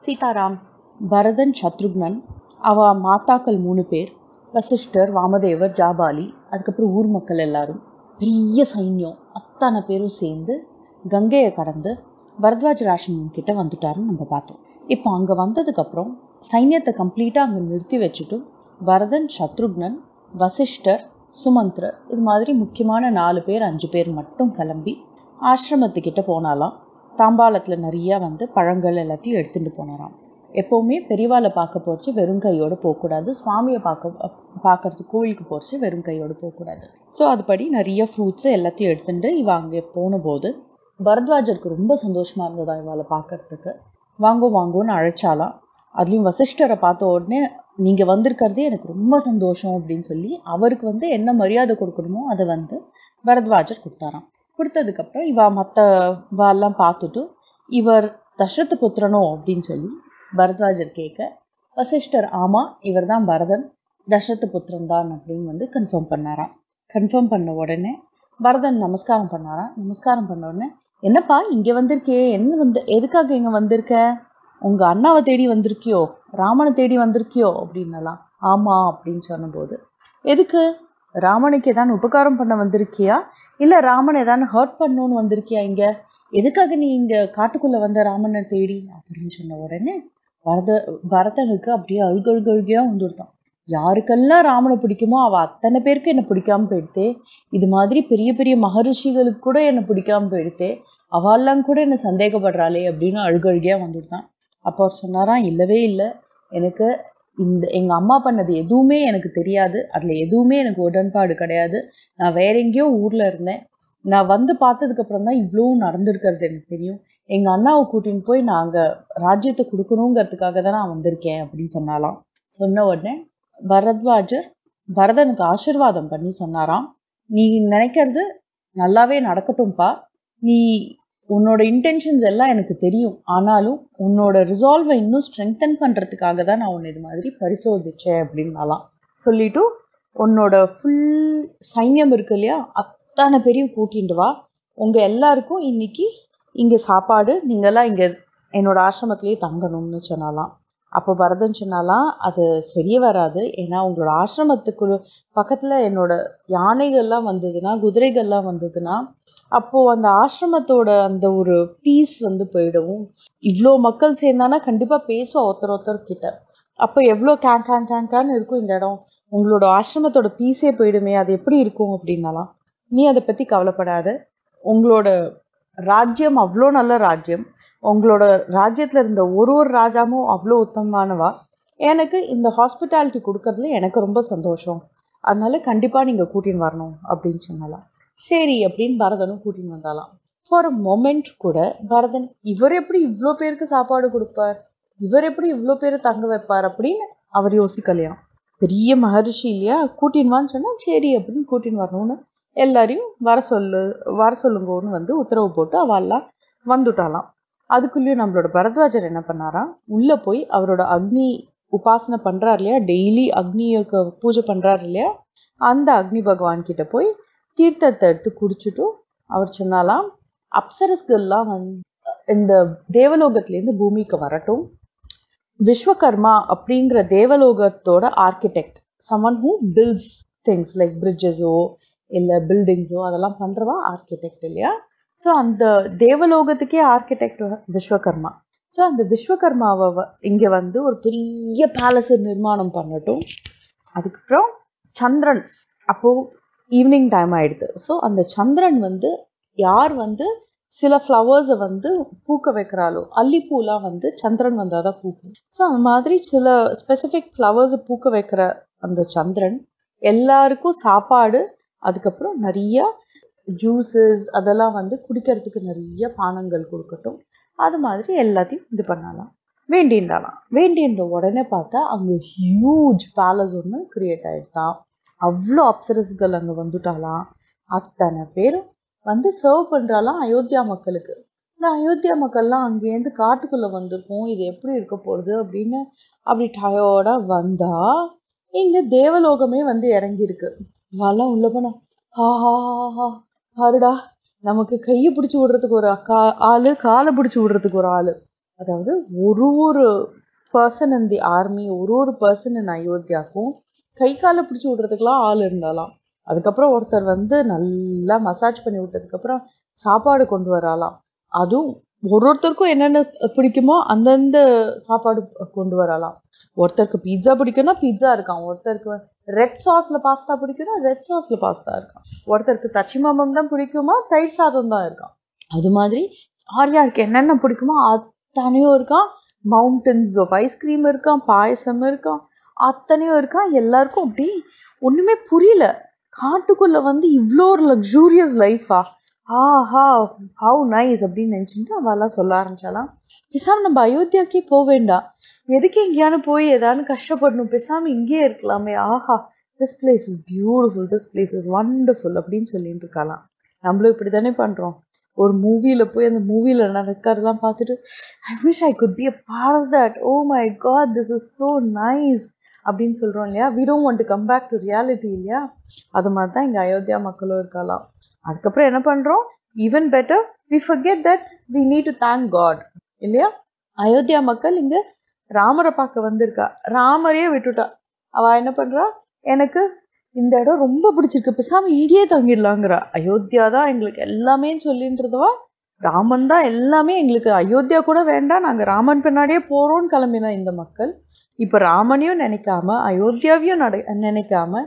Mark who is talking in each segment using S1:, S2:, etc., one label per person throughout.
S1: சீதாராம் பரதன் சத்ருக்னன் அவ மாத்தாக்கள் மூணு பேர் வசிஷ்டர் வாமதேவர் ஜாபாலி அதுக்கப்புறம் ஊர் மக்கள் எல்லாரும் பெரிய சைன்யம் அத்தனை பேரும் சேர்ந்து கங்கையை கடந்து பரத்வாஜ் ராஷ்மன் கிட்ட வந்துட்டாருன்னு நம்ம பார்த்தோம் இப்போ அங்கே வந்ததுக்கப்புறம் சைன்யத்தை கம்ப்ளீட்டாக அங்கே நிறுத்தி வச்சுட்டு பரதன் சத்ருக்னன் வசிஷ்டர் சுமந்த்ரர் இது மாதிரி முக்கியமான நாலு பேர் அஞ்சு பேர் மட்டும் கிளம்பி ஆசிரமத்துக்கிட்ட போனாலாம் தாம்பாளத்தில் நிறைய வந்து பழங்கள் எல்லாத்தையும் எடுத்துட்டு போனாராம் எப்போவுமே பெரியவாளை பார்க்க போச்சு வெறும் கையோடு போகக்கூடாது சுவாமியை பார்க்க பார்க்கறதுக்கு கோவிலுக்கு போச்சு வெறும் கையோடு போகக்கூடாது ஸோ அதுபடி நிறைய ஃப்ரூட்ஸு எல்லாத்தையும் எடுத்துட்டு இவ அங்கே போன போது பரத்வாஜருக்கு ரொம்ப சந்தோஷமா இருந்ததா இவாளை பார்க்கறதுக்கு வாங்கோ வாங்கோன்னு அழைச்சாலாம் அதுலேயும் வசிஷ்டரை பார்த்த உடனே நீங்கள் வந்திருக்கிறதே எனக்கு ரொம்ப சந்தோஷம் அப்படின்னு சொல்லி அவருக்கு வந்து என்ன மரியாதை கொடுக்கணுமோ அதை வந்து பரத்வாஜர் கொடுத்தாராம் கொடுத்ததுக்கப்புறம் இவ மற்ற வாலாம் பார்த்துட்டு இவர் தசரத புத்திரனோ அப்படின்னு சொல்லி பரத்வாஜர் கேட்க வசிஷ்டர் ஆமா இவர் தான் பரதன் தசரத புத்திரன் தான் அப்படின்னு வந்து கன்ஃபார்ம் பண்ணாராம் கன்ஃபார்ம் பண்ண உடனே பரதன் நமஸ்காரம் பண்ணாராம் நமஸ்காரம் பண்ண உடனே என்னப்பா இங்க வந்திருக்கே என்ன வந்து எதுக்காக இங்க வந்திருக்க உங்க அண்ணாவை தேடி வந்திருக்கியோ ராமனை தேடி வந்திருக்கியோ அப்படின்னலாம் ஆமா அப்படின்னு சொன்னபோது எதுக்கு ராமனுக்கு ஏதாவது உபகாரம் பண்ண வந்திருக்கியா இல்ல ராமன் ஏதாவது ஹர்ட் பண்ணணும்னு வந்திருக்கியா இங்க எதுக்காக நீ இங்க காட்டுக்குள்ள வந்த ராமனை தேடி அப்படின்னு சொன்ன உடனே பரத பரதனுக்கு அப்படியே அழுகழுகழுகையா வந்துருத்தான் யாருக்கெல்லாம் ராமனை பிடிக்குமோ அவ அத்தனை பேருக்கு என்ன பிடிக்காம போயிடுத்தே இது மாதிரி பெரிய பெரிய மகரிஷிகளுக்கு கூட என்ன பிடிக்காம போயிடுத்தே அவெல்லாம் கூட என்ன சந்தேகப்படுறாளே அப்படின்னு அழுகழுகையா வந்துருத்தான் அப்போ அவர் சொன்னாராம் இல்லவே இல்லை எனக்கு இந்த எங்க அம்மா பண்ணது எதுவுமே எனக்கு தெரியாது அதுல எதுவுமே எனக்கு உடன்பாடு கிடையாது நான் வேற எங்கேயோ ஊர்ல இருந்தேன் நான் வந்து பார்த்ததுக்கு அப்புறம் தான் இவ்வளவும் நடந்திருக்கிறது எனக்கு தெரியும் எங்க அண்ணாவை கூட்டின்னு போய் நான் அங்க ராஜ்யத்தை கொடுக்கணுங்கிறதுக்காக தான் நான் வந்திருக்கேன் அப்படின்னு சொன்னாலாம் சொன்ன உடனே பரத்வாஜர் பரதனுக்கு ஆசிர்வாதம் பண்ணி சொன்னாராம் நீ நினைக்கிறது நல்லாவே நடக்கட்டும்பா நீ உன்னோட இன்டென்ஷன்ஸ் எல்லாம் எனக்கு தெரியும் ஆனாலும் உன்னோட ரிசால்வை இன்னும் ஸ்ட்ரெங்தன் பண்றதுக்காக தான் நான் உன்னை இது மாதிரி பரிசோதிச்சேன் அப்படின்னாலாம் சொல்லிட்டு உன்னோட ஃபுல் சைன்யம் இருக்கு இல்லையா அத்தனை பேரையும் கூட்டிட்டு வா உங்க எல்லாருக்கும் இன்னைக்கு இங்க சாப்பாடு நீங்கெல்லாம் இங்க என்னோட ஆசிரமத்திலேயே தங்கணும்னு சொன்னாலாம் அப்போ பரதன் சொன்னாலாம் அது சரியே வராது ஏன்னா உங்களோட ஆசிரமத்துக்கு பக்கத்துல என்னோட யானைகள்லாம் வந்ததுன்னா குதிரைகள்லாம் வந்ததுன்னா அப்போ அந்த ஆசிரமத்தோட அந்த ஒரு பீஸ் வந்து போயிடும் இவ்வளோ மக்கள் சேர்ந்தானா கண்டிப்பா பேசுவா ஒருத்தர் ஒருத்தர் கிட்ட அப்போ எவ்வளோ கேங் கேங் கேங் கேன்னு இருக்கும் இந்த இடம் உங்களோட ஆசிரமத்தோட பீஸே போயிடுமே அது எப்படி இருக்கும் அப்படின்னாலாம் நீ அதை பத்தி கவலைப்படாத உங்களோட ராஜ்யம் அவ்வளோ நல்ல ராஜ்யம் உங்களோட ராஜ்யத்துல இருந்த ஒரு ஒரு ராஜாவும் அவ்வளோ உத்தமமானவா எனக்கு இந்த ஹாஸ்பிட்டாலிட்டி கொடுக்கறதுல எனக்கு ரொம்ப சந்தோஷம் அதனால கண்டிப்பா நீங்க கூட்டின்னு வரணும் அப்படின்னு சொன்னலாம் சரி அப்படின்னு பரதனும் கூட்டின்னு வந்தாலாம் ஃபார் அ மொமெண்ட் கூட பரதன் இவர் எப்படி இவ்வளோ பேருக்கு சாப்பாடு கொடுப்பார் இவர் எப்படி இவ்வளோ பேரை தங்க வைப்பார் அப்படின்னு அவர் யோசிக்கலையாம் பெரிய மகரிஷி இல்லையா கூட்டின்னு வான்னு சொன்னா சரி அப்படின்னு கூட்டின்னு வரணும்னு எல்லாரையும் வர சொல்லு வர சொல்லுங்கன்னு வந்து உத்தரவு போட்டு அவெல்லாம் வந்துட்டாலாம் அதுக்குள்ளேயும் நம்மளோட பரத்வாஜர் என்ன பண்ணாராம் உள்ள போய் அவரோட அக்னி உபாசனை பண்றாரு இல்லையா டெய்லி அக்னிக்கு பூஜை பண்றாரு இல்லையா அந்த அக்னி பகவான் கிட்ட போய் தீர்த்தத்தை எடுத்து குடிச்சுட்டு அவர் சொன்னாலாம் அப்சரஸ்கள்லாம் வந்து இந்த தேவலோகத்திலேருந்து பூமிக்கு வரட்டும் விஸ்வகர்மா அப்படிங்கிற தேவலோகத்தோட architect someone who builds things like பிரிட்ஜஸோ இல்லை பில்டிங்ஸோ அதெல்லாம் பண்றவா ஆர்கிடெக்ட் இல்லையா ஸோ அந்த தேவலோகத்துக்கே ஆர்கிடெக்ட் விஸ்வகர்மா ஸோ அந்த விஸ்வகர்மாவை வ- இங்க வந்து ஒரு பெரிய பேலஸ் நிர்மாணம் பண்ணட்டும் அதுக்கப்புறம் சந்திரன் அப்போ ஈவினிங் டைம் ஆயிடுது ஸோ அந்த சந்திரன் வந்து யார் வந்து சில ஃப்ளவர்ஸை வந்து பூக்க வைக்கிறாளோ அல்லிப்பூலாம் வந்து சந்திரன் வந்தால் தான் பூக்கும் ஸோ அந்த மாதிரி சில ஸ்பெசிஃபிக் ஃப்ளவர்ஸை பூக்க வைக்கிற அந்த சந்திரன் எல்லாருக்கும் சாப்பாடு அதுக்கப்புறம் நிறைய ஜூஸஸ் அதெல்லாம் வந்து குடிக்கிறதுக்கு நிறைய பானங்கள் கொடுக்கட்டும் அது மாதிரி எல்லாத்தையும் இது பண்ணலாம் வேண்டின்றாலாம் வேண்டின்ற உடனே பார்த்தா அங்கே ஹியூஜ் பேலஸ் ஒன்று கிரியேட் ஆயிடுதான் அவ்வளோ அப்சரஸ்கள் அங்கே வந்துட்டாலாம் அத்தனை பேரும் வந்து சர்வ் பண்றாலாம் அயோத்தியா மக்களுக்கு இந்த அயோத்தியா மக்கள்லாம் அங்கேருந்து காட்டுக்குள்ள வந்திருக்கோம் இது எப்படி இருக்க போகுது அப்படின்னு அப்படி டயோட வந்தா இங்க தேவலோகமே வந்து இறங்கியிருக்கு இவாள்லாம் உள்ள போனா ஹா ஹா ஹா, ஹா பாருடா நமக்கு கையை பிடிச்சி விடுறதுக்கு ஒரு கா ஆளு காலை பிடிச்சி விடுறதுக்கு ஒரு ஆளு அதாவது ஒரு ஒரு பர்சன் இன் தி ஆர்மி ஒரு ஒரு பர்சன் இன் அயோத்தியாக்கும் கை காலை பிடிச்சி விடுறதுக்கெல்லாம் ஆள் இருந்தாலாம் அதுக்கப்புறம் ஒருத்தர் வந்து நல்லா மசாஜ் பண்ணி விட்டதுக்கப்புறம் சாப்பாடு கொண்டு வராலாம் அதுவும் ஒரு ஒருத்தருக்கும் என்னென்ன பிடிக்குமோ அந்தந்த சாப்பாடு கொண்டு வரலாம் ஒருத்தருக்கு பீட்சா பிடிக்கும்னா பீட்சா இருக்கான் ஒருத்தருக்கு ரெட் சாஸ்ல பாஸ்தா பிடிக்கும்னா ரெட் சாஸ்ல பாஸ்தா இருக்கான் ஒருத்தருக்கு தச்சி மாமம் தான் பிடிக்குமா தயிர் சாதம் தான் இருக்கான் அது மாதிரி ஆர்யாருக்கு என்னென்ன பிடிக்குமோ அத்தனையும் இருக்கான் மவுண்டன்ஸ் ஆஃப் ஐஸ்கிரீம் இருக்கான் பாயசம் இருக்கான் அத்தனையும் இருக்கான் எல்லாருக்கும் அப்படி ஒண்ணுமே புரியல காட்டுக்குள்ள வந்து இவ்வளோ ஒரு லக்ஸூரியஸ் லைஃபா ஆஹா ஹவு நைஸ் அப்படின்னு நினச்சிட்டு அவெல்லாம் சொல்ல ஆரம்பிச்சாலாம் பேசாம நம்ம அயோத்தியாக்கே போக வேண்டாம் எதுக்கு எங்கேயானு போய் ஏதாவது கஷ்டப்படணும் பேசாம இங்கேயே இருக்கலாமே ஆஹா this place is beautiful this place is wonderful அப்படின்னு சொல்லிட்டு இருக்கலாம் நம்மளும் இப்படி தானே பண்றோம் ஒரு மூவியில போய் அந்த மூவியில நடக்கிறதெல்லாம் பார்த்துட்டு I wish I could be a part of that oh my God this is so nice அப்படின்னு சொல்றோம் இல்லையா we don't want to come back to reality இல்லையா அது மாதிரி தான் இங்க அயோத்தியா மக்களும் இருக்கலாம் அதுக்கப்புறம் என்ன பண்றோம் even better we forget that we need to thank God இல்லையா அயோத்தியா மக்கள் இங்க ராமரை பார்க்க வந்திருக்கா ராமரையே விட்டுட்டா அவ என்ன பண்றா எனக்கு இந்த இடம் ரொம்ப பிடிச்சிருக்கு பேசாம இங்கேயே தங்கிடலாங்கிறா அயோத்தியா தான் எங்களுக்கு எல்லாமே சொல்லின்றதுவா ராமன் தான் எல்லாமே எங்களுக்கு அயோத்தியா கூட வேண்டாம் நாங்க ராமன் பின்னாடியே போறோம்னு கிளம்பினா இந்த மக்கள் இப்ப ராமனையும் நினைக்காம அயோத்தியாவையும் நட நினைக்காம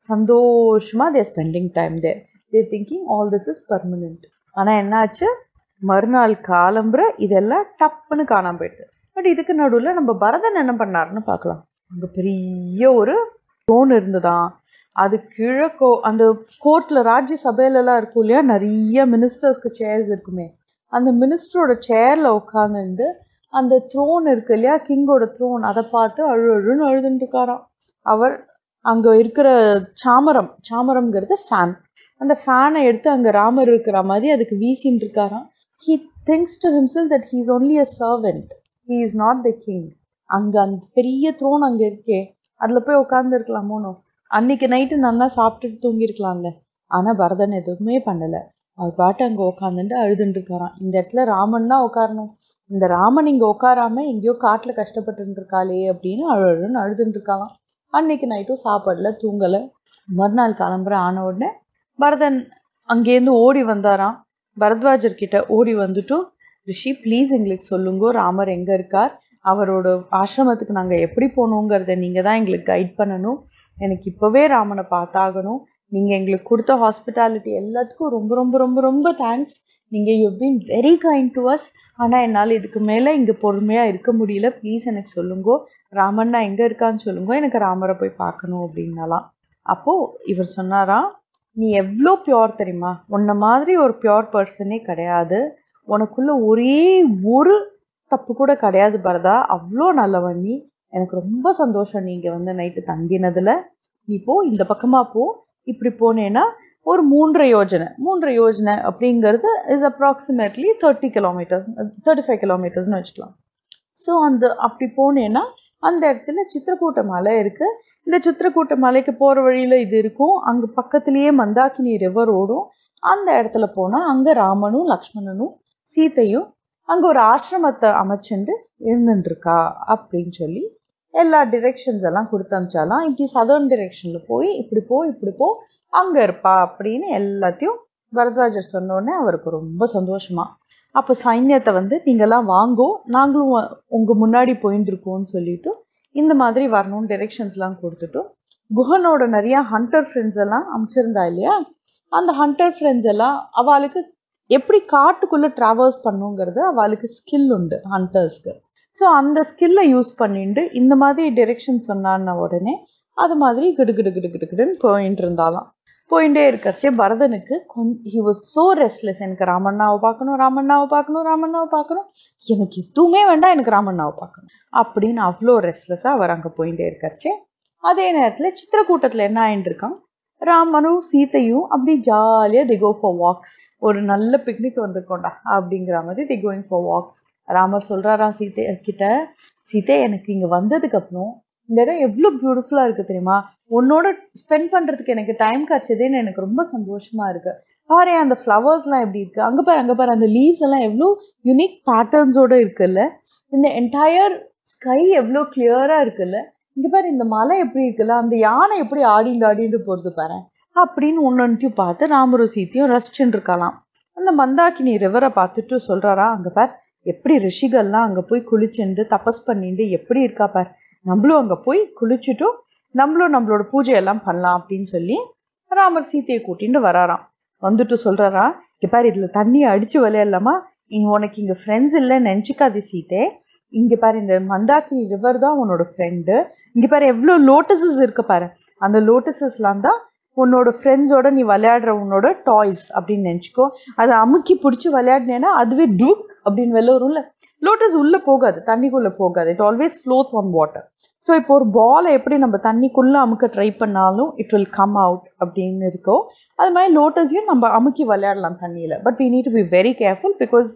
S1: சந்தோஷமா there spending time there there thinking all this is permanent ஆனா என்னாச்சு மறுநாள் காலம்புற இதெல்லாம் டப்புன்னு காணாம போயிடுது பட் இதுக்கு நடுவுல நம்ம பரதன் என்ன பண்ணாருன்னு பார்க்கலாம் அங்க பெரிய ஒரு த்ரோன் இருந்ததாம் அது கிழக்கோ அந்த கோர்ட்ல ராஜ்யசபையில எல்லாம் இருக்கும் இல்லையா நிறைய மினிஸ்டர்ஸ்க்கு சேர்ஸ் இருக்குமே அந்த மினிஸ்டரோட சேர்ல உட்காந்துட்டு அந்த த்ரோன் இருக்கு இல்லையா கிங்கோட த்ரோன் அதை பார்த்து அழு அழுன்னு அழுதுட்டு இருக்காராம் அவர் அங்க இருக்கிற சாமரம் சாமரம்ங்கிறது ஃபேன் அந்த ஃபேனை எடுத்து அங்க ராமர் இருக்கிற மாதிரி அதுக்கு வீசின்னு இருக்காராம் he thinks to himself that he is only a servant he is not the king அங்க அந்த பெரிய த்ரோன் அங்க இருக்கே அதுல போய் உட்கார்ந்து இருக்கலாமோனோ அன்னைக்கு நைட்டு நல்லா சாப்பிட்டுட்டு தூங்கியிருக்கலாம்ல ஆனா பரதன் எதுவுமே பண்ணல அவர் பாட்டு அங்க உட்காந்துட்டு அழுதுட்டு இருக்காராம் இந்த இடத்துல ராமன் தான் உட்காரணும் இந்த ராமன் இங்க உட்காராம எங்கேயோ காட்டுல கஷ்டப்பட்டு இருக்காளே அப்படின்னு அழு அழுன்னு அழுதுட்டு இருக்காளாம் அன்னைக்கு நைட்டும் சாப்பாடுல தூங்கல மறுநாள் கிளம்புற ஆன உடனே பரதன் அங்கேருந்து ஓடி வந்தாராம் பரத்வாஜர் கிட்ட ஓடி வந்துட்டும் ரிஷி ப்ளீஸ் எங்களுக்கு சொல்லுங்க ராமர் எங்க இருக்கார் அவரோட ஆசிரமத்துக்கு நாங்க எப்படி போகணுங்கிறத நீங்க தான் எங்களுக்கு கைட் பண்ணணும் எனக்கு இப்பவே ராமனை பார்த்தாகணும் நீங்க எங்களுக்கு கொடுத்த ஹாஸ்பிட்டாலிட்டி எல்லாத்துக்கும் ரொம்ப ரொம்ப ரொம்ப ரொம்ப தேங்க்ஸ் நீங்க you been very kind to us ஆனா என்னால் இதுக்கு மேல இங்க பொறுமையா இருக்க முடியல ப்ளீஸ் எனக்கு சொல்லுங்க ராமண்ணா எங்க இருக்கான்னு சொல்லுங்க எனக்கு ராமரை போய் பார்க்கணும் அப்படின்னாலாம் அப்போ இவர் சொன்னாராம் நீ எவ்வளோ பியோர் தெரியுமா உன்ன மாதிரி ஒரு பியோர் பர்சனே கிடையாது உனக்குள்ள ஒரே ஒரு தப்பு கூட கிடையாது பரதா அவ்வளோ நல்லவன் நீ எனக்கு ரொம்ப சந்தோஷம் நீங்க வந்து நைட்டு தங்கினதுல நீ போ இந்த பக்கமா போ இப்படி போனேன்னா ஒரு மூன்றரை யோஜனை மூன்றரை யோஜனை அப்படிங்கிறது is approximately thirty kilometres thirty five கிலோமீட்டர்ஸ்னு வச்சுக்கலாம் ஸோ அந்த அப்படி போனேன்னா அந்த இடத்துல சித்திரக்கூட்ட மலை இருக்கு இந்த சித்திரக்கூட்ட மலைக்கு போற வழியில இது இருக்கும் அங்க பக்கத்திலேயே மந்தாக்கினி ரிவர் ஓடும் அந்த இடத்துல போனா அங்க ராமனும் லக்ஷ்மணனும் சீதையும் அங்க ஒரு ஆசிரமத்தை அமைச்சுண்டு இருந்துட்டு இருக்கா அப்படின்னு சொல்லி எல்லா டிரெக்ஷன்ஸ் எல்லாம் கொடுத்து அமிச்சாலாம் இப்படி சதர்ன் டிரெக்ஷன்ல போய் இப்படி போ இப்படி போ அங்க இருப்பா அப்படின்னு எல்லாத்தையும் பரத்வாஜர் சொன்ன உடனே அவருக்கு ரொம்ப சந்தோஷமா அப்ப சைன்யத்தை வந்து நீங்கெல்லாம் வாங்கோ நாங்களும் உங்க முன்னாடி போயிட்டு இருக்கோம்னு சொல்லிட்டு இந்த மாதிரி வரணும்னு டிரெக்ஷன்ஸ் எல்லாம் கொடுத்துட்டும் குஹனோட நிறைய ஹண்டர் ஃப்ரெண்ட்ஸ் எல்லாம் அமைச்சிருந்தா இல்லையா அந்த ஹண்டர் ஃப்ரெண்ட்ஸ் எல்லாம் அவளுக்கு எப்படி காட்டுக்குள்ள டிராவல்ஸ் பண்ணுங்கிறது அவளுக்கு ஸ்கில் உண்டு ஹண்டர்ஸ்க்கு ஸோ அந்த ஸ்கில்லை யூஸ் பண்ணிட்டு இந்த மாதிரி டிரெக்ஷன் சொன்னான்ன உடனே அது மாதிரி கிடு கிடு கிடு கிடு கிடுன்னு போயிட்டு இருந்தாலாம் போயிட்டே இருக்கிறச்சே பரதனுக்கு கொஞ் ஹி வாஸ் சோ ரெஸ்ட்லெஸ் எனக்கு ராமண்ணாவை பார்க்கணும் ராமண்ணாவை பார்க்கணும் ராமண்ணாவை பார்க்கணும் எனக்கு எதுவுமே வேண்டாம் எனக்கு ராமண்ணாவை பார்க்கணும் அப்படின்னு அவ்வளோ ரெஸ்ட்லெஸ்ஸாக அவர் அங்கே போயிட்டே இருக்கிறச்சே அதே நேரத்தில் சித்திரக்கூட்டத்தில் என்ன ஆயிட்டு இருக்கான் ராமனும் சீத்தையும் அப்படி ஜாலியாக தி கோ ஃபார் வாக்ஸ் ஒரு நல்ல பிக்னிக் வந்திருக்கோண்டா அப்படிங்கிற மாதிரி the going for walks Ramar சொல்றாராம் சீத்தை கிட்ட சீத்தை எனக்கு இங்க வந்ததுக்கு அப்புறம் இந்த இடம் எவ்வளோ பியூட்டிஃபுல்லா இருக்கு தெரியுமா உன்னோட ஸ்பெண்ட் பண்றதுக்கு எனக்கு டைம் கிடைச்சதேன்னு எனக்கு ரொம்ப சந்தோஷமா இருக்கு பாரு அந்த ஃப்ளவர்ஸ்லாம் எப்படி இருக்கு அங்க பாரு அங்க பாரு அந்த லீவ்ஸ் எல்லாம் எவ்வளோ யூனிக் பேட்டர்ன்ஸோட இருக்குல்ல இந்த என்டையர் ஸ்கை எவ்வளோ கிளியரா இருக்குல்ல இங்க பாரு இந்த மலை எப்படி இருக்குல்ல அந்த யானை எப்படி ஆடிண்டு ஆடிண்டு போறது பாரு அப்படின்னு ஒன்னொன்னையும் பார்த்து ராமரும் சீத்தையும் ரசிச்சுட்டு இருக்கலாம் அந்த மந்தாக்கினி ரிவரை பார்த்துட்டு சொல்றாரா அங்க பார் எப்படி ரிஷிகள்லாம் அங்க போய் குளிச்சுண்டு தபஸ் பண்ணிட்டு எப்படி இருக்கா பார் நம்மளும் அங்க போய் குளிச்சுட்டும் நம்மளும் நம்மளோட பூஜையெல்லாம் பண்ணலாம் அப்படின்னு சொல்லி ராமர் சீத்தையை கூட்டிட்டு வராராம் வந்துட்டு சொல்றாரா இங்க பாரு இதுல தண்ணியை அடிச்சு விளையாடலாமா இ- உனக்கு இங்க ஃப்ரெண்ட்ஸ் இல்லைன்னு நினச்சிக்காது சீத்தே இங்க பாரு இந்த மந்தாக்கினி ரிவர் தான் உன்னோட ஃப்ரெண்டு இங்க பாரு எவ்வளவு லோட்டஸஸ் இருக்கு பாரு அந்த லோட்டஸஸ்லாம் தான் உன்னோட ஃப்ரெண்ட்ஸோட நீ விளையாடுற உன்னோட டாய்ஸ் அப்படின்னு நினச்சிக்கோ அதை அமுக்கி பிடிச்சி விளையாடினேன்னா அதுவே டூக் அப்படின்னு வெளில வரும்ல லோட்டஸ் உள்ள போகாது தண்ணிக்குள்ள போகாது it always floats on water so இப்போ ஒரு பாலை எப்படி நம்ம தண்ணிக்குள்ள அமுக்க ட்ரை பண்ணாலும் இட் வில் கம் அவுட் அப்படின்னு இருக்கோ அது மாதிரி லோட்டஸையும் நம்ம அமுக்கி விளையாடலாம் தண்ணியில் but we need to be very careful because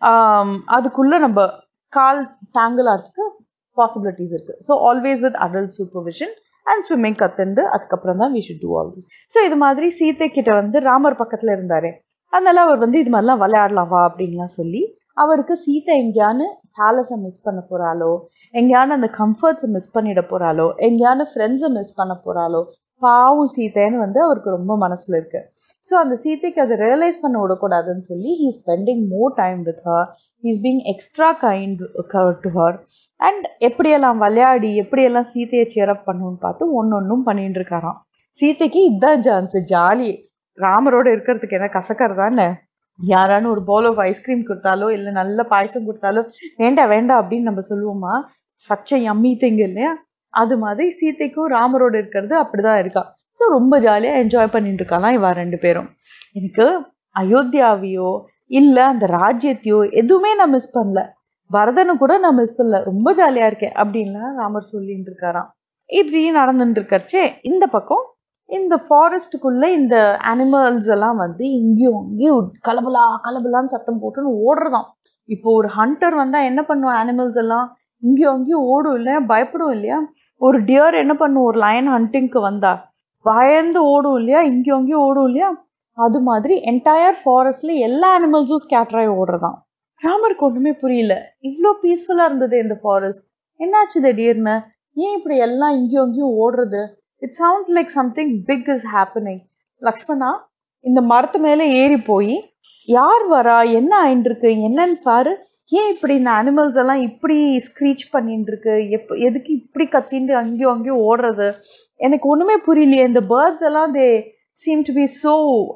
S1: அதுக்குள்ள நம்ம கால் டேங்கிள் ஆகிறதுக்கு பாசிபிலிட்டிஸ் இருக்கு so always with adult supervision and swimming கத்துண்டு அதுக்கப்புறம் தான் we should do all this so இது மாதிரி சீத்தை கிட்ட வந்து ராமர் பக்கத்துல இருந்தாரு அதனால அவர் வந்து இது மாதிரிலாம் விளையாடலாம் வா அப்படின்லாம் சொல்லி அவருக்கு சீத்தை எங்கேயானு பேலஸை மிஸ் பண்ண போறாளோ எங்கேயான அந்த கம்ஃபர்ட்ஸை மிஸ் பண்ணிட போறாளோ எங்கேயான ஃப்ரெண்ட்ஸை மிஸ் பண்ண போறாளோ பாவும் சீத்தைன்னு வந்து அவருக்கு ரொம்ப மனசுல இருக்கு ஸோ அந்த சீத்தைக்கு அதை ரியலைஸ் பண்ண விடக்கூடாதுன்னு சொல்லி he spending more time with her he's being extra kind to her and எப்படியெல்லாம் விளையாடி எப்படியெல்லாம் சீத்தையை சேரப் பண்ணணும்னு பார்த்து ஒன்னொன்னும் பண்ணிட்டு இருக்காராம் சீத்தைக்கு இதுதான் சான்ஸ் ஜாலி ராமரோட இருக்கிறதுக்கு என்ன கசக்கறதானே யாரானு ஒரு பவுல் ஆஃப் ஐஸ்கிரீம் கொடுத்தாலோ இல்லை நல்ல பாயசம் கொடுத்தாலோ வேண்டாம் வேண்டாம் அப்படின்னு நம்ம சொல்லுவோமா சச்ச யம்மி திங்க இல்லையா அது மாதிரி சீத்தைக்கும் ராமரோட இருக்கிறது அப்படிதான் இருக்கா ஸோ ரொம்ப ஜாலியா என்ஜாய் பண்ணிட்டு இருக்காளாம் இவா ரெண்டு பேரும் எனக்கு அயோத்தியாவையோ இல்ல அந்த ராஜ்யத்தையோ எதுவுமே நான் மிஸ் பண்ணல பரதனை கூட நான் மிஸ் பண்ணல ரொம்ப ஜாலியா இருக்கேன் அப்படின்லாம் ராமர் சொல்லிட்டு இருக்காராம் இப்படி நடந்துட்டு இருக்கறச்சே இந்த பக்கம் இந்த ஃபாரஸ்ட்டுக்குள்ள இந்த அனிமல்ஸ் எல்லாம் வந்து இங்கேயும் அங்கேயும் கலபலா கலபலான்னு சத்தம் போட்டுன்னு ஓடுறதாம் இப்போ ஒரு ஹண்டர் வந்தா என்ன பண்ணும் அனிமல்ஸ் எல்லாம் இங்கேயும் அங்கேயும் ஓடும் இல்லையா பயப்படும் இல்லையா ஒரு டியர் என்ன பண்ணும் ஒரு லயன் ஹண்டிங்க்கு வந்தா பயந்து ஓடும் இல்லையா இங்கேயும் அங்கேயும் ஓடும் இல்லையா அது மாதிரி என்டையர் ஃபாரஸ்ட்ல எல்லா அனிமல்ஸும் ஸ்கேட்டர் ஆகி ஓடுறதாம் ராமருக்கு ஒண்ணுமே புரியல இவ்வளோ பீஸ்ஃபுல்லா இருந்தது இந்த ஃபாரஸ்ட் என்னாச்சு திடீர்னு ஏன் இப்படி எல்லாம் இங்கேயும் அங்கேயும் ஓடுறது it sounds like something big is happening Lakshmana இந்த மரத்து மேலே ஏறி போய் யார் வரா என்ன ஆயிட்டு இருக்கு என்னன்னு பாரு ஏன் இப்படி இந்த அனிமல்ஸ் எல்லாம் இப்படி ஸ்க்ரீச் பண்ணிட்டு இருக்கு எப்ப எதுக்கு இப்படி கத்திண்டு அங்கேயும் அங்கேயும் ஓடுறது எனக்கு ஒண்ணுமே புரியலையே இந்த பேர்ட்ஸ் எல்லாம் they seem to be so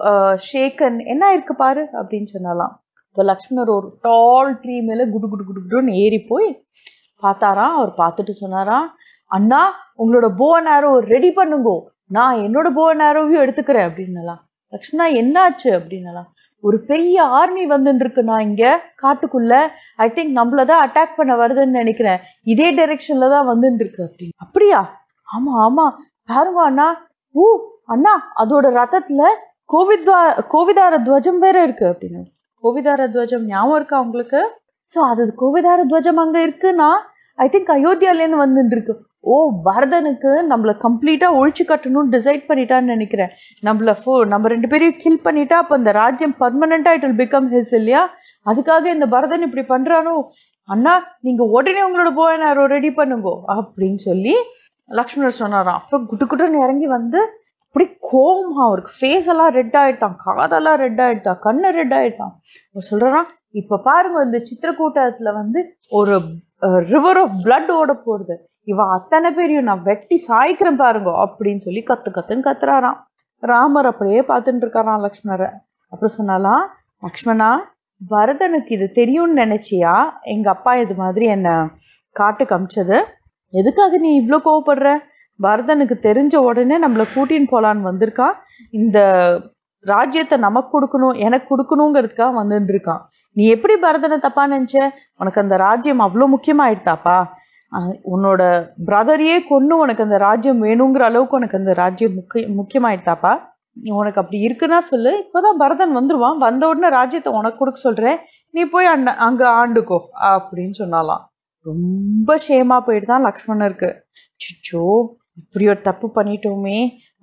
S1: shaken என்ன இருக்கு பாரு அப்படின்னு சொன்னாலாம் இப்போ லக்ஷ்மணர் ஒரு டால் ட்ரீ மேல குடு குடு குடு குடுன்னு ஏறி போய் பார்த்தாராம் அவர் பார்த்துட்டு சொன்னாராம் அண்ணா உங்களோட போவ நேரம் ரெடி பண்ணுங்கோ நான் என்னோட போவ நேரவையும் எடுத்துக்கிறேன் அப்படின்னலாம் லக்ஷ்மணா என்னாச்சு அப்படின்னலாம் ஒரு பெரிய ஆர்மி வந்துட்டு இருக்குண்ணா இங்க காட்டுக்குள்ள ஐ திங்க் நம்மளதான் அட்டாக் பண்ண வருதுன்னு நினைக்கிறேன் இதே டைரெக்ஷன்ல தான் வந்துட்டு இருக்கு அப்படின்னு அப்படியா ஆமா ஆமா பாருங்க அண்ணா ஊ அண்ணா அதோட ரத்தத்துல கோவித்வா கோவிதார துவஜம் வேற இருக்கு அப்படின்னு கோவிதார துவஜம் ஞாபகம் இருக்கா உங்களுக்கு சோ அது கோவிதார துவஜம் அங்க இருக்குன்னா ஐ திங்க் அயோத்தியால இருந்து வந்துட்டு இருக்கு ஓ பரதனுக்கு நம்மள கம்ப்ளீட்டா ஒழிச்சு கட்டணும்னு டிசைட் பண்ணிட்டான்னு நினைக்கிறேன் நம்மள ஃபோ நம்ம ரெண்டு பேரையும் கில் பண்ணிட்டா அப்ப இந்த ராஜ்யம் பர்மனண்டா இட் வில் பிகம் ஹிஸ் இல்லையா அதுக்காக இந்த பரதன் இப்படி பண்றானோ அண்ணா நீங்க உடனே உங்களோட போய் நேரம் ரெடி பண்ணுங்க அப்படின்னு சொல்லி லக்ஷ்மணர் சொன்னாராம் அப்புறம் குட்டு குட்டுன்னு இறங்கி வந்து அப்படி கோவமா அவருக்கு ஃபேஸ் எல்லாம் ரெட் ஆயிட்டான் காதெல்லாம் ரெட் ஆயிட்டான் கண்ணு ரெட் ஆயிட்டான் அவர் சொல்றாராம் இப்ப பாருங்க இந்த சித்திரக்கூட்டத்துல வந்து ஒரு ரிவர் ஆஃப் blood ஓட போறது இவ அத்தனை பேரையும் நான் வெட்டி சாய்க்கிறேன் பாருங்க அப்படின்னு சொல்லி கத்து கத்துன்னு கத்துறாராம் ராமர் அப்படியே பார்த்துட்டு இருக்காராம் லக்ஷ்மணரை அப்புறம் சொன்னாலாம் லக்ஷ்மணா பரதனுக்கு இது தெரியும்னு நினைச்சியா எங்க அப்பா இது மாதிரி என்ன காட்டுக்கு அமிச்சது எதுக்காக நீ இவ்ளோ கோவப்படுற பரதனுக்கு தெரிஞ்ச உடனே நம்மளை கூட்டின்னு போலான்னு வந்திருக்கான் இந்த ராஜ்யத்தை நமக்கு கொடுக்கணும் எனக்கு கொடுக்கணுங்கிறதுக்காக வந்துட்டு இருக்கான் நீ எப்படி பரதனை தப்பா நினைச்ச உனக்கு அந்த ராஜ்யம் அவ்வளோ முக்கியமாயிடுதாப்பா அஹ் உன்னோட பிரதரையே கொன்னு உனக்கு அந்த ராஜ்யம் வேணுங்கிற அளவுக்கு உனக்கு அந்த ராஜ்யம் முக்கிய முக்கியமாயிட்டாப்பா நீ உனக்கு அப்படி இருக்குன்னா சொல்லு இப்போதான் பரதன் வந்துருவான் வந்த உடனே ராஜ்யத்தை உனக்கு கொடுக்க சொல்றேன் நீ போய் அண்ண அங்க ஆண்டுக்கோ அப்படின்னு சொன்னாலாம் ரொம்ப ஷேமா போயிட்டு தான் லக்ஷ்மணருக்கு சிச்சோ இப்படி ஒரு தப்பு பண்ணிட்டோமே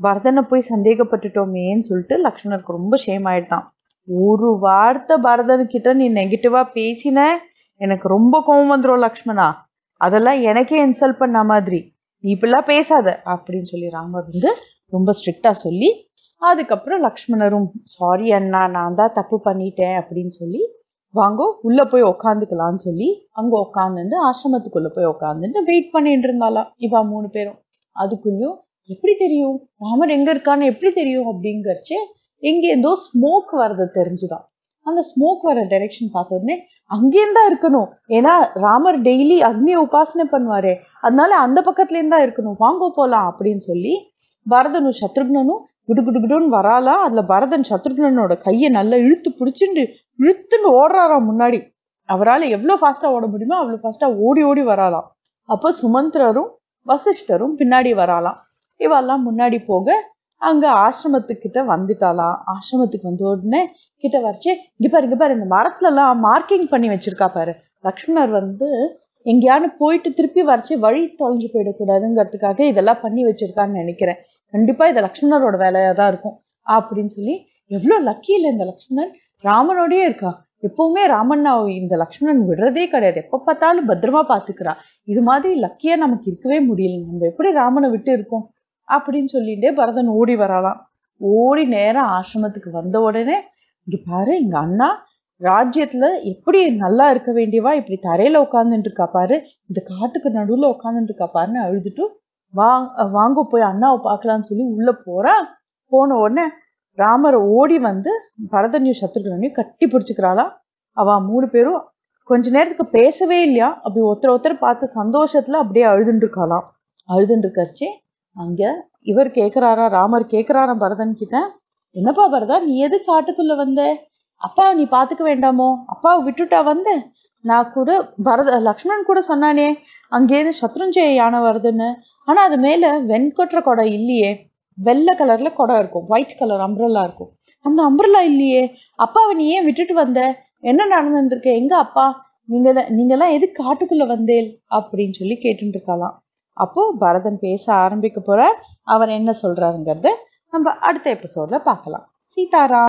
S1: பரதனை போய் சந்தேகப்பட்டுட்டோமேன்னு சொல்லிட்டு லக்ஷ்மணருக்கு ரொம்ப ஷேம் ஆயிட்டான் ஒரு வார்த்தை பரதன்கிட்ட நீ நெகட்டிவா பேசின எனக்கு ரொம்ப கோவம் வந்துடும் லக்ஷ்மணா அதெல்லாம் எனக்கே இன்சல்ட் பண்ண மாதிரி நீ இப்படிலாம் பேசாத அப்படின்னு சொல்லி ராமர் வந்து ரொம்ப ஸ்ட்ரிக்டா சொல்லி அதுக்கப்புறம் லக்ஷ்மணரும் சாரி அண்ணா நான் தான் தப்பு பண்ணிட்டேன் அப்படின்னு சொல்லி வாங்கோ உள்ள போய் உக்காந்துக்கலாம்னு சொல்லி அங்க உக்காந்துட்டு ஆசிரமத்துக்குள்ள போய் உக்காந்துட்டு வெயிட் பண்ணிட்டு இருந்தாலாம் இவா மூணு பேரும் அதுக்குள்ளயும் எப்படி தெரியும் ராமர் எங்க இருக்கான்னு எப்படி தெரியும் அப்படிங்கறச்சு எங்க ஏதோ ஸ்மோக் வர்றது தெரிஞ்சுதான் அந்த ஸ்மோக் வர டைரக்ஷன் பார்த்த உடனே அங்கேயும் தான் இருக்கணும் ஏன்னா ராமர் டெய்லி அக்னியை உபாசனை பண்ணுவாரே அதனால அந்த பக்கத்துல இருந்தா இருக்கணும் வாங்கோ போலாம் அப்படின்னு சொல்லி பரதனும் சத்ருக்னனும் குடு குடு குடுன்னு வராலாம் அதுல பரதன் சத்ருக்னனோட கையை நல்லா இழுத்து பிடிச்சிட்டு இழுத்துன்னு ஓடுறாராம் முன்னாடி அவரால் எவ்வளவு ஃபாஸ்டா ஓட முடியுமோ அவ்வளவு ஃபாஸ்டா ஓடி ஓடி வராலாம் அப்போ சுமந்திரரும் வசிஷ்டரும் பின்னாடி வராலாம் இவெல்லாம் முன்னாடி போக அங்க ஆசிரமத்துக்கிட்ட வந்துட்டாலாம் ஆசிரமத்துக்கு வந்த உடனே கிட்ட வரைச்சே இங்க பாரு இங்க பாரு இந்த மரத்துல எல்லாம் மார்க்கிங் பண்ணி வச்சிருக்கா பாரு லக்ஷ்மணர் வந்து எங்கேயானு போயிட்டு திருப்பி வரைச்சு வழி தொலைஞ்சு போயிடக்கூடாதுங்கிறதுக்காக இதெல்லாம் பண்ணி வச்சிருக்கான்னு நினைக்கிறேன் கண்டிப்பா இது லக்ஷ்மணரோட வேலையா தான் இருக்கும் அப்படின்னு சொல்லி எவ்வளவு லக்கி இல்லை இந்த லக்ஷ்மணன் ராமனோடயே இருக்கா எப்பவுமே ராமன் இந்த லக்ஷ்மணன் விடுறதே கிடையாது எப்ப பார்த்தாலும் பத்திரமா பாத்துக்கிறா இது மாதிரி லக்கியா நமக்கு இருக்கவே முடியல நம்ம எப்படி ராமனை விட்டு இருக்கோம் அப்படின்னு சொல்லிட்டே பரதன் ஓடி வரலாம் ஓடி நேரம் ஆசிரமத்துக்கு வந்த உடனே இங்க பாரு எங்க அண்ணா ராஜ்யத்துல எப்படி நல்லா இருக்க வேண்டியவா இப்படி தரையில உட்காந்துட்டு இருக்கா பாரு இந்த காட்டுக்கு நடுவுல உட்காந்துட்டு இருக்கா பாருன்னு அழுதுட்டு வா வாங்க போய் அண்ணாவை பார்க்கலாம்னு சொல்லி உள்ள போறா போன உடனே ராமர் ஓடி வந்து பரதன்யும் சத்ருகனையும் கட்டி பிடிச்சிக்கிறாளா அவ மூணு பேரும் கொஞ்ச நேரத்துக்கு பேசவே இல்லையா அப்படி ஒருத்தர் ஒருத்தர் பார்த்து சந்தோஷத்துல அப்படியே அழுதுட்டு இருக்காளாம் அழுதுட்டு இருக்கறச்சே அங்க இவர் கேக்குறாரா ராமர் கேக்குறாராம் பரதன் கிட்ட என்னப்பா பரதா நீ எது காட்டுக்குள்ள வந்த அப்பாவை நீ பாத்துக்க வேண்டாமோ அப்பாவை விட்டுட்டா வந்த நான் கூட பரத லக்ஷ்மணன் கூட சொன்னானே அங்கேருந்து சத்ருஞ்சய யானை வருதுன்னு ஆனா அது மேல வெண்கொற்ற கொடை இல்லையே வெள்ளை கலர்ல கொடை இருக்கும் ஒயிட் கலர் அம்ப்ரல்லா இருக்கும் அந்த அம்ப்ரல்லா இல்லையே அப்பாவை நீ ஏன் விட்டுட்டு வந்த என்ன நடந்துருக்கு எங்க அப்பா நீங்க நீங்க எல்லாம் எது காட்டுக்குள்ள வந்தேல் அப்படின்னு சொல்லி கேட்டுட்டு இருக்கலாம் அப்போ பரதன் பேச ஆரம்பிக்க போறார் அவர் என்ன சொல்றாருங்கிறத நம்ம அடுத்த எபிசோட்ல பார்க்கலாம் சீதாராம்